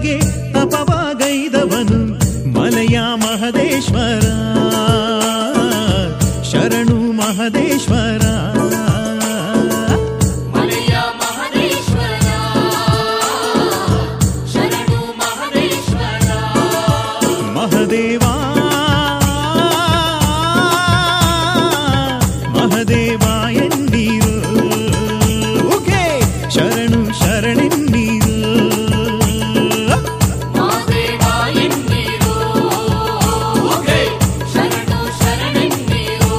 ಹುತ್ತದೊಳಗೆ ತಪವಾಗೈದವನು ಮಲಯ ಮಹದೇಶ್ವರ ಶರಣು ಮಹದೇಶ್ವರ ಮಲೆಯ ಮಹದೇಶ್ವರ ಶರಣು ಮಹದೇಶ್ವರ ಮಹದೇವಾ ಮಹದೇವ ಎನ್ನೀರು ಓಕೆ ಶರಣು ಶರಣೆನ್ನೀರು ಮಾದೇವ ಎನ್ನಿರು ಶರಣು ಶರಣೆನ್ನಿರು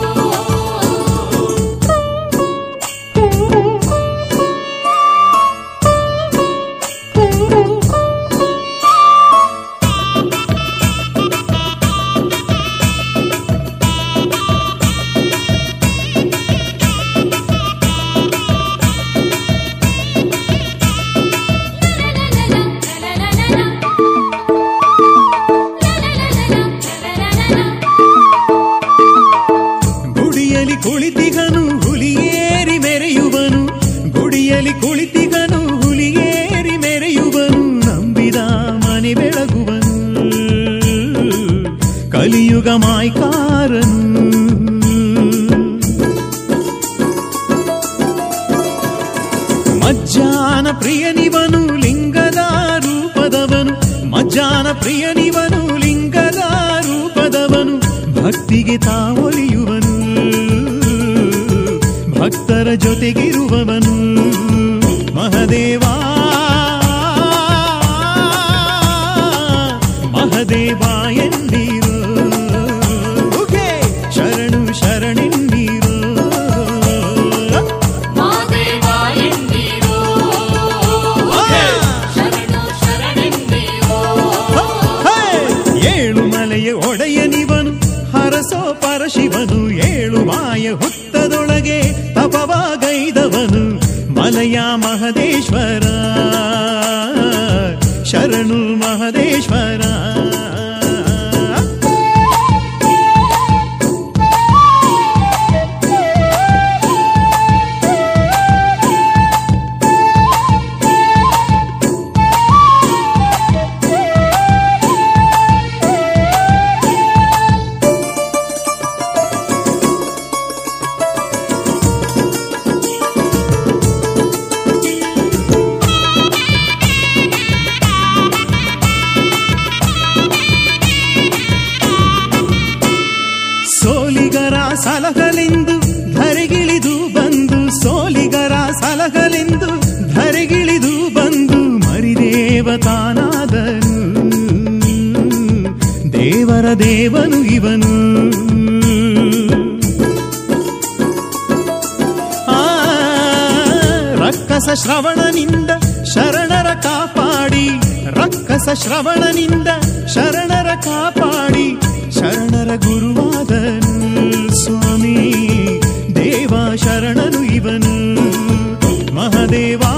ಗುಡಿಯಲಿ ಕುಳಿತಿಗನು ಹುಲಿಯೇರಿ ಮೆರೆಯುವನು ಗುಡಿಯಲಿ ಕುಳಿತಿಗನು ಹುಲಿಯೇರಿ ಮೆರೆಯುವನು ನಂಬಿದ ಮನೆ ಬೆಳಗುವನು ಕಲಿಯುಗ ಮಾಯ್ಕಾರನು ಮಜ್ಜಾನ ಪ್ರಿಯನಿವನು ಲಿಂಗದ ರೂಪದವನು ಮಜ್ಜಾನ ಪ್ರಿಯನಿವನು ಲಿಂಗದ ರೂಪದವನು ಭಕ್ತಿಗೆ ತಾವೊಲಿಯುವನು ಭಕ್ತರ ಜೊತೆಗಿರುವವನು ಮಹದೇವಾ ಮಹದೇವ ಎಂದೀರು ಉಗೆ ಶರಣು ಶರಣೆನ್ನೀರು ಮಾದೇವ ಎನ್ನಿರು ಶರಣು ಶರಣೆನ್ನಿರು ಹೇ! ಏಳು ಮಲೆಯ ಒಡೆಯನಿವನು ಹರಸೋ ಪರಶಿವನು ಏಳು ಮಾಯ ಹುತ್ತದೊಳಗೆ ತಪವಾಗೈದವನು ಮಲಯ ಮಹದೇಶ್ವರ ಶರಣು ಮಹದೇಶ್ವರ ಸೋಲಿಗರ ಸಲಹಲೆಂದು ಧರೆಗಿಳಿದು ಬಂದು ಸೋಲಿಗರ ಸಲಹಲೆಂದು ಧರೆಗಿಳಿದು ಬಂದು ಮರಿದೇವತಾನಾದನು ದೇವರ ದೇವನು ಇವನು ಆ ರಕ್ಕಸ ಶ್ರವಣನಿಂದ ಶರಣರ ಕಾಪಾಡಿ ರಕ್ಕಸ ಶ್ರವಣನಿಂದ ಶರಣರ ಕಾಪಾಡಿ ಶರಣರ ಗುರುವಾದನು ಸ್ವಾಮಿ ದೇವ ಶರಣನು ಇವನು ಮಹದೇವಾ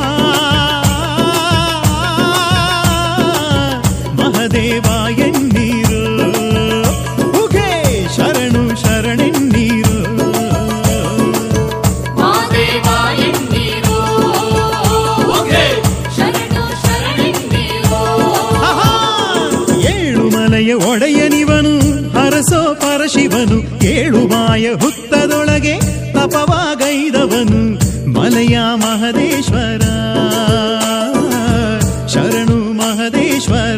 ಮಹದೇವ ಎನ್ನೀರು ಉಗೆ ಶರಣು ಶರಣೆನ್ನೀರು ಮಾದೇವ ಎನ್ನಿರು ಶರಣು ಶರಣೆನ್ನಿರು ಆಹಾ! ಏಳು ಮಲೆಯ ಒಡೆಯನಿವನು ಹರಸೋ ಪರಶಿವನು ಏಳು ಮಾಯ ಹುತ್ತದೊಳಗೆ ತಪವಾಗೈದವನು ಮಲಯ ಮಹದೇಶ್ವರ ಶರಣು ಮಹದೇಶ್ವರ